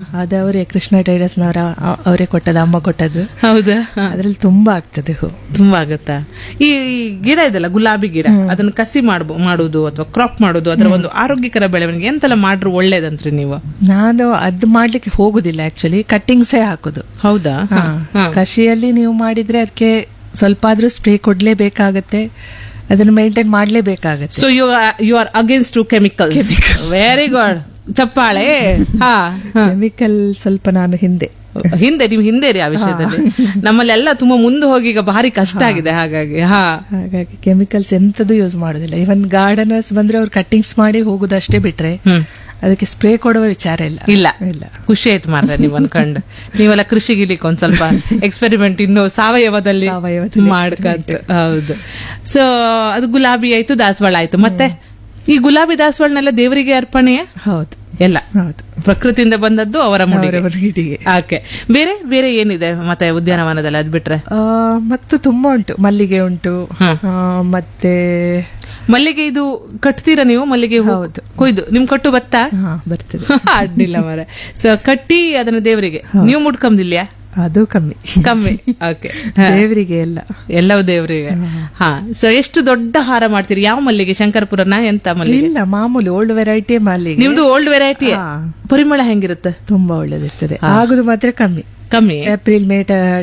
ಅದು ಅವರೇ ಕೃಷ್ಣ ಟೈಡರ್ಸ್ನವರ ಅವರೇ ಕೊಟ್ಟದ್ದು ಅಮ್ಮ ಕೊಟ್ಟದ್ದು ಹೌದಾ ಹ. ಅದ್ರಲ್ಲಿ ತುಂಬಾ ಆಗ್ತದೆ ಹೂ ತುಂಬಾ ಆಗತ್ತಾ ಈ ಈ ಗಿಡ ಇದೆಲ್ಲ ಗುಲಾಬಿ ಗಿಡ ಅದನ್ನ ಕಸಿ ಮಾಡ್ಬೋ ಮಾಡುದು ಅಥವಾ ಕ್ರಾಪ್ ಮಾಡುದು ಅದರ ಒಂದು ಆರೋಗ್ಯಕರ ಬೆಳವಣಿಗೆ ಎಂತೆಲ್ಲ ಮಾಡ್ರು ಒಳ್ಳೇದಂತ್ರಿ ನೀವು ನಾನು ಅದ್ ಮಾಡ್ಲಿಕ್ಕೆ ಹೋಗುದಿಲ್ಲ ಆಕ್ಚುಲಿ ಕಟ್ಟಿಂಗ್ಸೇ ಹಾಕುದು ಹೌದಾ ಹಾ. ಕೃಷಿಯಲ್ಲಿ ನೀವು ಮಾಡಿದ್ರೆ ಅದಕ್ಕೆ ಸ್ವಲ್ಪ ಆದ್ರೂ ಸ್ಪ್ರೇ ಕೊಡ್ಲೇಬೇಕಾಗತ್ತೆ ಅದನ್ನ ಮೇಂಟೈನ್ ಮಾಡ್ಲೇಬೇಕಾಗತ್ತೆ so you you are against to chemical very good ಚಪ್ಪಾಳೆ ಹಾ ಹಾ. ಕೆಮಿಕಲ್ ಸ್ವಲ್ಪ ನಾನು ಹಿಂದೆ ಹಿಂದೆ ನೀವು ಹಿಂದೆ ರೀ ಆ ವಿಷಯದಲ್ಲಿ ನಮ್ಮಲ್ಲೆಲ್ಲ ತುಂಬಾ ಮುಂದೆ ಹೋಗಿ ಈಗ ಭಾರಿ ಕಷ್ಟ ಆಗಿದೆ ಹಾಗಾಗಿ ಹಾ ಹಾಗಾಗಿ ಕೆಮಿಕಲ್ಸ್ ಎಂತದು ಯೂಸ್ ಮಾಡೋದಿಲ್ಲ ಇವನ್ ಗಾರ್ಡನರ್ಸ್ ಬಂದ್ರೆ ಅವ್ರು ಕಟ್ಟಿಂಗ್ಸ್ ಮಾಡಿ ಹೋಗುದಷ್ಟೇ ಬಿಟ್ರೆ ಹ್ಮ್ ಅದಕ್ಕೆ ಸ್ಪ್ರೇ ಕೊಡುವ ವಿಚಾರ ಇಲ್ಲ ಇಲ್ಲ ಇಲ್ಲ ಖುಷಿ ಆಯ್ತು ಮಾರ್ರೆ ನೀವು ಅನ್ಕೊಂಡು ನೀವೆಲ್ಲ ಕೃಷಿಗಿಲಿಕ್ಕೆ ಒಂದ್ ಸ್ವಲ್ಪ ಎಕ್ಸ್ಪೆರಿಮೆಂಟ್ ಇನ್ನು ಸಾವಯವದಲ್ಲಿ ಸಾವಯವದಲ್ಲಿ ಮಾಡ್ಕಂತ ಹೌದು ಸೊ ಅದು ಗುಲಾಬಿ ಆಯ್ತು ದಾಸವಾಳ ಆಯ್ತು ಮತ್ತೆ ಈ ಗುಲಾಬಿ ದಾಸವಾಳನೆಲ್ಲ ದೇವರಿಗೆ ಅರ್ಪಣೆಯ ಹೌದು ಎಲ್ಲ ಹೌದು ಪ್ರಕೃತಿಯಿಂದ ಬಂದದ್ದು ಅವರ ಮುಡಿಗೆ ಅವರವರ ಹಿಡಿಗೆ ಓಕೆ ಬೇರೆ ಬೇರೆ ಏನಿದೆ ಮತ್ತೆ ಉದ್ಯಾನವನದಲ್ಲಿ ಅದ್ ಬಿಟ್ರೆ ಆ, ಮತ್ತು ತುಂಬಾ ಉಂಟು ಮಲ್ಲಿಗೆ ಉಂಟು ಹ್ಮ್. ಆ, ಮತ್ತೆ ಮಲ್ಲಿಗೆ ಇದು ಕಟ್ತೀರಾ ನೀವು ಮಲ್ಲಿಗೆ ಹೂ? ಹೌದು. ಕೊಯ್ದು ನಿಮ್ ಕಟ್ಟು ಬತ್ತಾ ಹಾ ಬರ್ತದೆ ಅಡ್ಡಿಲ್ಲ ಮರ ಸೊ ಕಟ್ಟಿ ಅದನ್ನ ದೇವರಿಗೆ ನೀವು ಮುಡ್ಕಂದಿಲ್ಲ ಅದು ಕಮ್ಮಿ ಕಮ್ಮಿ ಓಕೆ ದೇವರಿಗೆ ಎಲ್ಲ ಎಲ್ಲವೂ ದೇವರಿಗೆ ಹಾ ಸೊ ಎಷ್ಟು ದೊಡ್ಡ ಹಾರ ಮಾಡ್ತೀರಿ ಯಾವ ಮಲ್ಲಿಗೆ ಶಂಕರಪುರನ ಎಂತ ಮಲ್ಲಿಗೆ ಇಲ್ಲ ಮಾಮೂಲಿ ಓಲ್ಡ್ ವೆರೈಟಿ ಮಲ್ಲಿಗೆ ನಿಮ್ದು ಓಲ್ಡ್ ವೆರೈಟಿ ಹಾ. ಪರಿಮಳ ಹೆಂಗಿರುತ್ತೆ ತುಂಬಾ ಒಳ್ಳೇದಿರ್ತದೆ ಆಗುದು ಮಾತ್ರ ಕಮ್ಮಿ ಕಮ್ಮಿ ಏಪ್ರಿಲ್ ಮೇ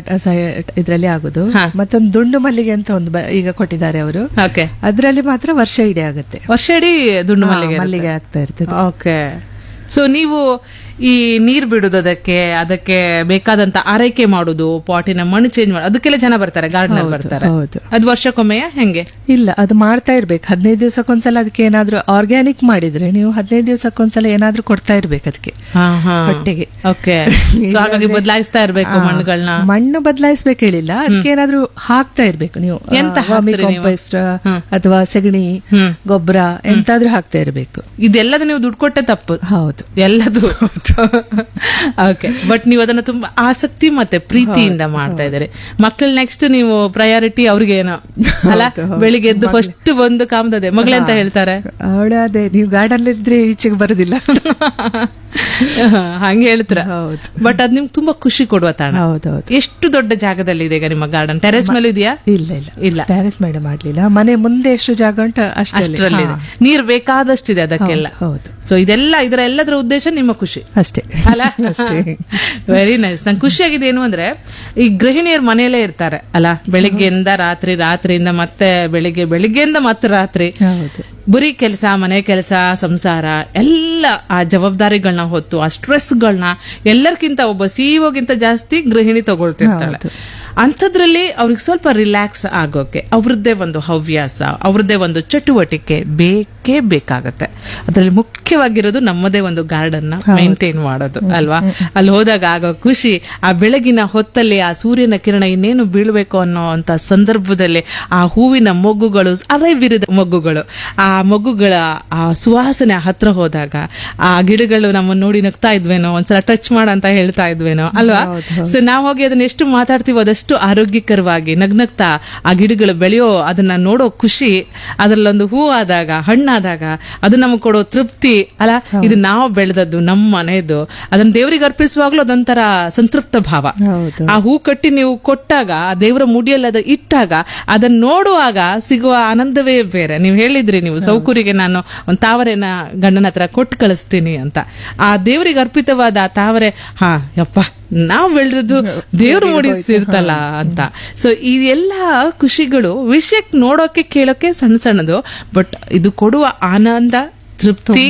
ಇದರಲ್ಲಿ ಆಗುದು ಹಾ. ಮತ್ತೊಂದು ದುಂಡು ಮಲ್ಲಿಗೆ ಅಂತ ಒಂದು ಬ- ಈಗ ಕೊಟ್ಟಿದ್ದಾರೆ ಅವರು ಓಕೆ ಅದರಲ್ಲಿ ಮಾತ್ರ ವರ್ಷ ಇಡೀ ಆಗುತ್ತೆ ವರ್ಷ ಇಡೀ ದುಂಡು ಹಾ, ಮಲ್ಲಿಗೆ ಮಲ್ಲಿಗೆ ಆಗ್ತಾ ಇರ್ತದೆ ಓಕೆ ಸೊ ನೀವು ಈ ನೀರ್ ಬಿಡುದು ಅದಕ್ಕೆ ಅದಕ್ಕೆ ಬೇಕಾದಂತ ಆರೈಕೆ ಮಾಡುದು ಪಾಟಿನ ಮಣ್ಣು ಚೇಂಜ್ ಮಾಡೋದು ಅದಕ್ಕೆಲ್ಲ ಜನ ಬರ್ತಾರೆ ಗಾರ್ಡನರ್ ಹೌದು, ಬರ್ತಾರೆ ಹೌದು. ಅದು ವರ್ಷಕ್ಕೊಮ್ಮೆಯ ಹೆಂಗೆ ಇಲ್ಲ ಅದು ಮಾಡ್ತಾ ಇರ್ಬೇಕು ಹದಿನೈದು ದಿವಸಕ್ಕೊಂದ್ಸಲ ಅದಕ್ಕೆ ಏನಾದ್ರೂ ಆರ್ಗ್ಯಾನಿಕ್ ಮಾಡಿದ್ರೆ ನೀವು ಹದಿನೈದು ದಿವಸಕ್ಕೊಂದ್ಸಲ ಏನಾದ್ರೂ ಕೊಡ್ತಾ ಇರ್ಬೇಕು ಅದಕ್ಕೆ ಹಾ ಹಾ ಹೊಟ್ಟೆಗೆ. ಓಕೆ ಸೊ ಹಾಗಾಗಿ ಬದಲಾಯಿಸ್ತಾ ಇರ್ಬೇಕು ಮಣ್ಣುಗಳನ್ನ ಮಣ್ಣು ಬದಲಾಯಿಸ್ಬೇಕು ಹೇಳಿಲ್ಲ ಅದಕ್ಕೆ ಏನಾದ್ರೂ ಹಾಕ್ತಾ ಇರ್ಬೇಕು ನೀವು ಎಂತ ಹಾಕ್ತೀರಿ ನೀವು? ಕಾಂಪೋಸ್ಟ್ ಅಥವಾ ಸಗಣಿ ಹ್ಮ್. ಗೊಬ್ಬರ ಎಂತಾದ್ರೂ ಹಾಕ್ತಾ ಇರ್ಬೇಕು ಇದೆಲ್ಲದ ನೀವು ದುಡ್ಡು ಕೊಟ್ಟೆ ತಪ್ಪು ಹೌದು ಎಲ್ಲದು ಓಕೆ ಬಟ್ ನೀವು ಅದನ್ನ ತುಂಬಾ ಆಸಕ್ತಿ ಮತ್ತೆ ಪ್ರೀತಿಯಿಂದ ಮಾಡ್ತಾ ಇದ್ದಾರೆ ಮಕ್ಕಳು ನೆಕ್ಸ್ಟ್ ನೀವು ಪ್ರಯಾರಿಟಿ ಅವ್ರಿಗೆ ಏನೋ ಅಲ್ಲ ಬೆಳಿಗ್ಗೆ ಎದ್ದು ಫಸ್ಟ್ ಬಂದು ಕಾಮ್ತದೆ ಮಗಳಂತ ಹೇಳ್ತಾರೆ ಅವಳು ಅದೇ ನೀವು ಗಾರ್ಡನ್ ಇದ್ರೆ ಈಚೆಗೆ ಬರುದಿಲ್ಲ ಹಂಗೆ ಹೇಳ್ತೀರ ಹೌದು ಬಟ್ ಅದ್ ನಿಮ್ಗೆ ತುಂಬಾ ಖುಷಿ ಕೊಡುವ ತಾಣ ಹೌದೌದು ಎಷ್ಟು ದೊಡ್ಡ ಜಾಗದಲ್ಲಿ ಇದೆ ಈಗ ನಿಮ್ಮ ಗಾರ್ಡನ್ ಟೆರೆಸ್ ಮೇಲೆ ಇದೆಯಾ ಇಲ್ಲ ಇಲ್ಲ ಇಲ್ಲ. ಟ್ಯಾರೆಸ್ ಮೇಡಮ್ ಮಾಡ್ಲಿಲ್ಲ ಮನೆ ಮುಂದೆ ಎಷ್ಟು ಜಾಗ ಉಂಟು ಅಷ್ಟರಲ್ಲಿ ಅಷ್ಟರಲ್ಲಿ ಇದೆ ನೀರ್ ಬೇಕಾದಷ್ಟಿದೆ ಅದಕ್ಕೆಲ್ಲ ಹೌದು ಸೊ ಇದೆಲ್ಲ ಇದರ ಎಲ್ಲದರ ಉದ್ದೇಶ ನಿಮ್ಮ ಖುಷಿ ಅಷ್ಟೇ ಅಲ್ಲ ವೆರಿ ನೈಸ್ ನಂಗೆ ಖುಷಿಯಾಗಿದೆ ಏನು ಅಂದ್ರೆ ಈ ಗೃಹಿಣಿಯರು ಮನೆಯಲ್ಲೇ ಇರ್ತಾರೆ ಅಲ್ಲ ಬೆಳಿಗ್ಗೆಯಿಂದ ರಾತ್ರಿ ರಾತ್ರಿಯಿಂದ ಮತ್ತೆ ಬೆಳಿಗ್ಗೆ ಬೆಳಿಗ್ಗೆಯಿಂದ ಮತ್ತೆ ರಾತ್ರಿ ಹೌದು ಬರೀ ಕೆಲಸ ಮನೆ ಕೆಲಸ ಸಂಸಾರ ಎಲ್ಲ ಆ ಜವಾಬ್ದಾರಿಗಳನ್ನ ಹೊತ್ತು ಆ ಸ್ಟ್ರೆಸ್ಗಳನ್ನ ಎಲ್ಲರಿಗಿಂತ ಒಬ್ಬ ಸಿಇಒಗಿಂತ ಜಾಸ್ತಿ ಗೃಹಿಣಿ ತಗೊಳ್ತಿರ್ತಾಳೆ ಅಂಥದ್ರಲ್ಲಿ ಅವ್ರಿಗೆ ಸ್ವಲ್ಪ ರಿಲ್ಯಾಕ್ಸ್ ಆಗೋಕೆ ಅವ್ರದ್ದೇ ಒಂದು ಹವ್ಯಾಸ ಅವ್ರದ್ದೇ ಒಂದು ಚಟುವಟಿಕೆ ಬೇಕೇ ಬೇಕಾಗತ್ತೆ ಅದರಲ್ಲಿ ಮುಖ್ಯವಾಗಿರೋದು ನಮ್ಮದೇ ಒಂದು ಗಾರ್ಡನ್ ನ ಮೇಂಟೈನ್ ಮಾಡೋದು ಅಲ್ವಾ ಅಲ್ಲಿ ಹೋದಾಗ ಆಗೋ ಖುಷಿ ಆ ಬೆಳಗಿನ ಹೊತ್ತಲ್ಲಿ ಆ ಸೂರ್ಯನ ಕಿರಣ ಇನ್ನೇನು ಬೀಳ್ಬೇಕು ಅನ್ನೋ ಅಂತ ಸಂದರ್ಭದಲ್ಲಿ ಆ ಹೂವಿನ ಮೊಗ್ಗುಗಳು ಅರವಿರಿದ ಮೊಗ್ಗುಗಳು ಆ ಮೊಗ್ಗುಗಳ ಆ ಸುವಾಸನೆ ಹತ್ರ ಹೋದಾಗ ಆ ಗಿಡಗಳು ನಮ್ಮನ್ನ ನೋಡಿ ನಗ್ತಾ ಇದ್ವೇನೋ ಒಂದ್ಸಲ ಟಚ್ ಮಾಡ ಅಂತ ಹೇಳ್ತಾ ಇದ್ವೇನೋ ಅಲ್ವಾ ಸೊ ನಾವು ಹೋಗಿ ಅದನ್ನ ಎಷ್ಟು ಮಾತಾಡ್ತೀವೋ ಅದಷ್ಟು ಆರೋಗ್ಯಕರವಾಗಿ ನಗ್ನಗ್ತಾ ಆ ಗಿಡಗಳು ಬೆಳೆಯೋ ಅದನ್ನ ನೋಡೋ ಖುಷಿ ಅದರಲ್ಲೊಂದು ಹೂ ಆದಾಗ ಹಣ್ಣಾದಾಗ ಅದು ನಮಗೆ ಕೊಡೋ ತೃಪ್ತಿ ಅಲ್ಲ ಇದು ನಾವು ಬೆಳೆದದ್ದು ನಮ್ಮ ಮನೆಯದು ಅದನ್ನ ದೇವರಿಗೆ ಅರ್ಪಿಸುವಾಗ್ಲೂ ಅದೊಂಥರ ಸಂತೃಪ್ತ ಭಾವ ಹೌದು ಆ ಹೂ ಕಟ್ಟಿ ನೀವು ಕೊಟ್ಟಾಗ ಆ ದೇವರ ಮುಡಿಯಲ್ಲಿ ಅದು ಇಟ್ಟಾಗ ಅದನ್ನ ನೋಡುವಾಗ ಸಿಗುವ ಆನಂದವೇ ಬೇರೆ ನೀವು ಹೇಳಿದ್ರಿ ನೀವು ಸೌಕುರಿಗೆ ನಾನು ಒಂದು ತಾವರೆನ ಗಂಡನ ಹತ್ರ ಕೊಟ್ಟು ಕಳಿಸ್ತೀನಿ ಅಂತ ಆ ದೇವರಿಗೆ ಅರ್ಪಿತವಾದ ಆ ತಾವರೆ ಹಾ ಯಪ್ಪ ನಾವು ಬೆಳೆದದ್ದು ದೇವ್ರು ಮೂಡಿಸಿರ್ತಲ್ಲ ಅಂತ ಸೊ ಈ ಎಲ್ಲ ಖುಷಿಗಳು ವಿಷಯಕ್ಕೆ ನೋಡೋಕೆ ಕೇಳೋಕೆ ಸಣ್ಣ ಸಣ್ಣದು ಬಟ್ ಇದು ಕೊಡುವ ಆನಂದ ತೃಪ್ತಿ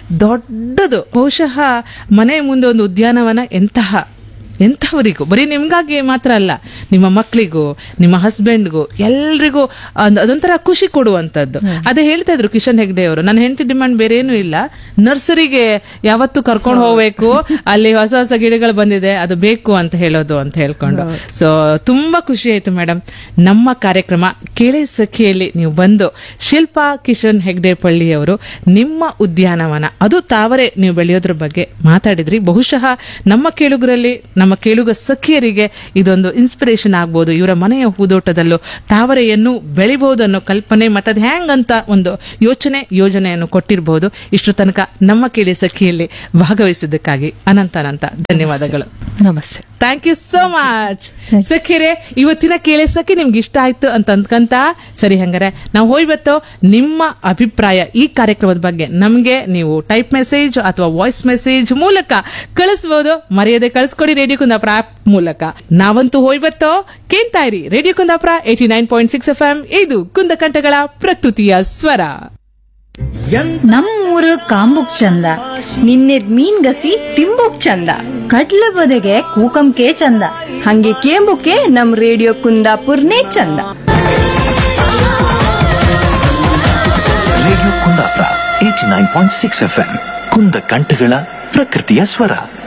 ದೊಡ್ಡದು ಬಹುಶಃ ಮನೆ ಮುಂದೆ ಒಂದು ಉದ್ಯಾನವನ ಎಂತಹ ಎಂಥವರಿಗೂ ಬರೀ ನಿಮ್ಗಾಗಿ ಮಾತ್ರ ಅಲ್ಲ ನಿಮ್ಮ ಮಕ್ಕಳಿಗೂ ನಿಮ್ಮ ಹಸ್ಬೆಂಡ್ಗೂ ಎಲ್ರಿಗೂ ಒಂದ್- ಅದೊಂಥರ ಖುಷಿ ಕೊಡುವಂತದ್ದು ಅದೇ ಹೇಳ್ತಾ ಇದ್ರು ಕಿಶನ್ ಹೆಗ್ಡೆ ಅವರು ನನ್ನ ಹೆಂಡತಿ ಡಿಮಾಂಡ್ ಬೇರೆ ಏನೂ ಇಲ್ಲ ನರ್ಸರಿಗೆ ಯಾವತ್ತು ಕರ್ಕೊಂಡು ಹೋಗ್ಬೇಕು ಅಲ್ಲಿ ಹೊಸ ಹೊಸ ಗಿಡಗಳು ಬಂದಿದೆ ಅದು ಬೇಕು ಅಂತ ಹೇಳೋದು ಅಂತ ಹೇಳ್ಕೊಂಡು ಸೊ ತುಂಬಾ ಖುಷಿ ಆಯ್ತು ಮೇಡಮ್ ನಮ್ಮ ಕಾರ್ಯಕ್ರಮ ಕೇಳಿ ಸಖಿಯಲ್ಲಿ ನೀವು ಬಂದು ಶಿಲ್ಪಾ ಕಿಶನ್ ಹೆಗ್ಡೆ ಪಳ್ಳಿ ಅವರು ನಿಮ್ಮ ಉದ್ಯಾನವನ ಅದು ತಾವರೆ ನೀವು ಬೆಳೆಯೋದ್ರ ಬಗ್ಗೆ ಮಾತಾಡಿದ್ರಿ ಬಹುಶಃ ನಮ್ಮ ಕೇಳುಗರಲ್ಲಿ ನಮ್ಮ ನಮ್ಮ ಕೇಳುಗ ಸಖಿಯರಿಗೆ ಇದೊಂದು ಇನ್ಸ್ಪಿರೇಷನ್ ಆಗ್ಬೋದು ಇವರ ಮನೆಯ ಹೂದೋಟದಲ್ಲೂ ತಾವರೆಯನ್ನು ಬೆಳಿಬಹುದು ಅನ್ನೋ ಕಲ್ಪನೆ ಮತ್ತು ಅದು ಹೆಂಗಂತ ಒಂದು ಯೋಚನೆ ಯೋಜನೆಯನ್ನು ಕೊಟ್ಟಿರಬಹುದು ಇಷ್ಟು ತನಕ ನಮ್ಮ ಕೇಳಿ ಸಖಿಯಲ್ಲಿ ಭಾಗವಹಿಸಿದ್ದಕ್ಕಾಗಿ ಅನಂತ ಅನಂತ ಧನ್ಯವಾದಗಳು ನಮಸ್ತೆ ಥ್ಯಾಂಕ್ ಯು ಸೋ ಮಚ್ ಸಖಿರೆ ಇವತ್ತಿನ ಕೇಳಿ ಸಖಿ ನಿಮ್ಗೆ ಇಷ್ಟ ಆಯ್ತು ಅಂತ ಅಂದ್ಕಂತ ಸರಿ ಹಂಗಾರೆ ನಾವು ಹೋಯ್ಬತ್ತು ನಿಮ್ಮ ಅಭಿಪ್ರಾಯ ಈ ಕಾರ್ಯಕ್ರಮದ ಬಗ್ಗೆ ನಮ್ಗೆ ನೀವು ಟೈಪ್ ಮೆಸೇಜ್ ಅಥವಾ ವಾಯ್ಸ್ ಮೆಸೇಜ್ ಮೂಲಕ ಕಳಿಸಬಹುದು ಮರ್ಯಾದೆ ಕಳಿಸ್ಕೊಡಿ ರೇಡಿಯೋ ಕುಂದಾಪುರ ಆಪ್ ಮೂಲಕ ನಾವಂತೂ ಹೋಯ್ಬತ್ತೋ ಕೇಳ್ತಾ ಇರಿ radio Kundapura eighty nine point six FM ಎಂ ಇದು ಕುಂದಕಂಠಗಳ ಪ್ರಕೃತಿಯ ಸ್ವರ ನಮ್ಮೂರು ಕಾಂಬುಕ್ ಚಂದ ನಿನ್ನೆದ್ ಮೀನ್ ಗಸಿ ತಿಂಬೋಕ್ ಚಂದ ಕಡ್ಲ ಬದೆಗೆ ಕೂಕಂಕೆ ಚಂದ ಹಂಗೆ ಕೇಂಬುಕೆ ನಮ್ ರೇಡಿಯೋ ಕುಂದಾಪುರ್ನೇ ಚಂದ radio Kundapura eighty nine point six FM ಎಂ ಕುಂದ ಕಂಠಗಳ ಪ್ರಕೃತಿಯ ಸ್ವರ